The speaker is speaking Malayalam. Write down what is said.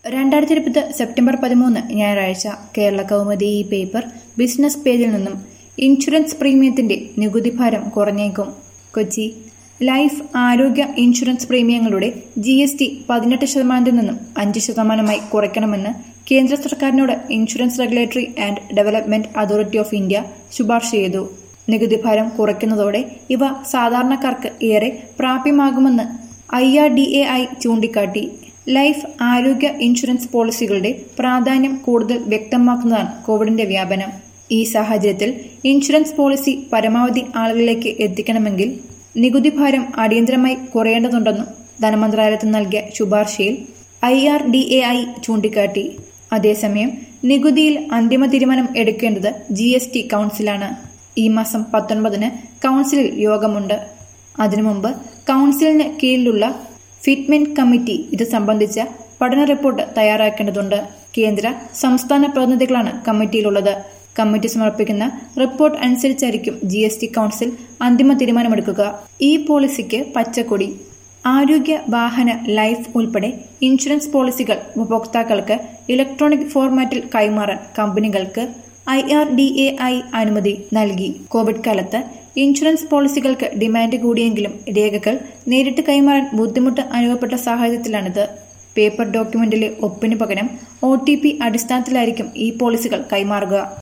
രണ്ടായിരത്തി ഇരുപത് സെപ്റ്റംബർ പതിമൂന്ന് ഞായറാഴ്ച കേരള കൗമുദി ഈ പേപ്പർ ബിസിനസ് പേജിൽ നിന്നും ഇൻഷുറൻസ് പ്രീമിയത്തിന്റെ നികുതി ഭാരം കുറഞ്ഞേക്കും കൊച്ചി ലൈഫ് ആരോഗ്യ ഇൻഷുറൻസ് പ്രീമിയങ്ങളുടെ ജി എസ് ടി പതിനെട്ട് ശതമാനത്തിൽ നിന്നും അഞ്ച് ശതമാനമായി കുറയ്ക്കണമെന്ന് കേന്ദ്ര സർക്കാരിനോട് insurance regulatory and development authority of India ശുപാർശ ചെയ്തു നികുതി ഭാരം കുറയ്ക്കുന്നതോടെ ഇവ സാധാരണക്കാർക്ക് ഏറെ പ്രാപ്യമാകുമെന്ന് I R D A I ചൂണ്ടിക്കാട്ടി ലൈഫ് ആരോഗ്യ ഇൻഷുറൻസ് പോളിസികളുടെ പ്രാധാന്യം കൂടുതൽ വ്യക്തമാക്കുന്നതാണ് കോവിഡിന്റെ വ്യാപനം ഈ സാഹചര്യത്തിൽ ഇൻഷുറൻസ് പോളിസി പരമാവധി ആളുകളിലേക്ക് എത്തിക്കണമെങ്കിൽ നികുതി ഭാരം അടിയന്തരമായി കുറയേണ്ടതുണ്ടെന്നും ധനമന്ത്രാലയത്തിന് നൽകിയ ശുപാർശയിൽ I R D A I ചൂണ്ടിക്കാട്ടി അതേസമയം നികുതിയിൽ അന്തിമ തീരുമാനം എടുക്കേണ്ടത് ജി എസ് ടി കൌൺസിലാണ് ഈ മാസം പത്തൊൻപതിന് കൌൺസിലിൽ യോഗമുണ്ട് അതിനു മുമ്പ് കൌൺസിലിന് കീഴിലുള്ള ഫിറ്റ്മെന്റ് കമ്മിറ്റി ഇത് സംബന്ധിച്ച പഠന റിപ്പോർട്ട് തയ്യാറാക്കേണ്ടതുണ്ട് കേന്ദ്ര സംസ്ഥാന പ്രതിനിധികളാണ് കമ്മിറ്റിയിലുള്ളത് കമ്മിറ്റി സമർപ്പിക്കുന്ന റിപ്പോർട്ട് അനുസരിച്ചായിരിക്കും ജി എസ് ടി കൌൺസിൽ അന്തിമ തീരുമാനമെടുക്കുക ഈ പോളിസിക്ക് പച്ചക്കൊടി ആരോഗ്യ വാഹന ലൈഫ് ഉൾപ്പെടെ ഇൻഷുറൻസ് പോളിസികൾ ഉപഭോക്താക്കൾക്ക് ഇലക്ട്രോണിക് ഫോർമാറ്റിൽ കൈമാറാൻ കമ്പനികൾക്ക് I R D A I അനുമതി നൽകി കോവിഡ് കാലത്ത് ഇൻഷുറൻസ് പോളിസികൾക്ക് ഡിമാൻഡ് കൂടിയെങ്കിലും രേഖകൾ നേരിട്ട് കൈമാറാൻ ബുദ്ധിമുട്ട് അനുഭവപ്പെട്ട സാഹചര്യത്തിലാണിത് പേപ്പർ ഡോക്യുമെന്റിലെ ഒപ്പിന് പകരം ഒ ടി പി അടിസ്ഥാനത്തിലായിരിക്കും ഈ പോളിസികൾ കൈമാറുക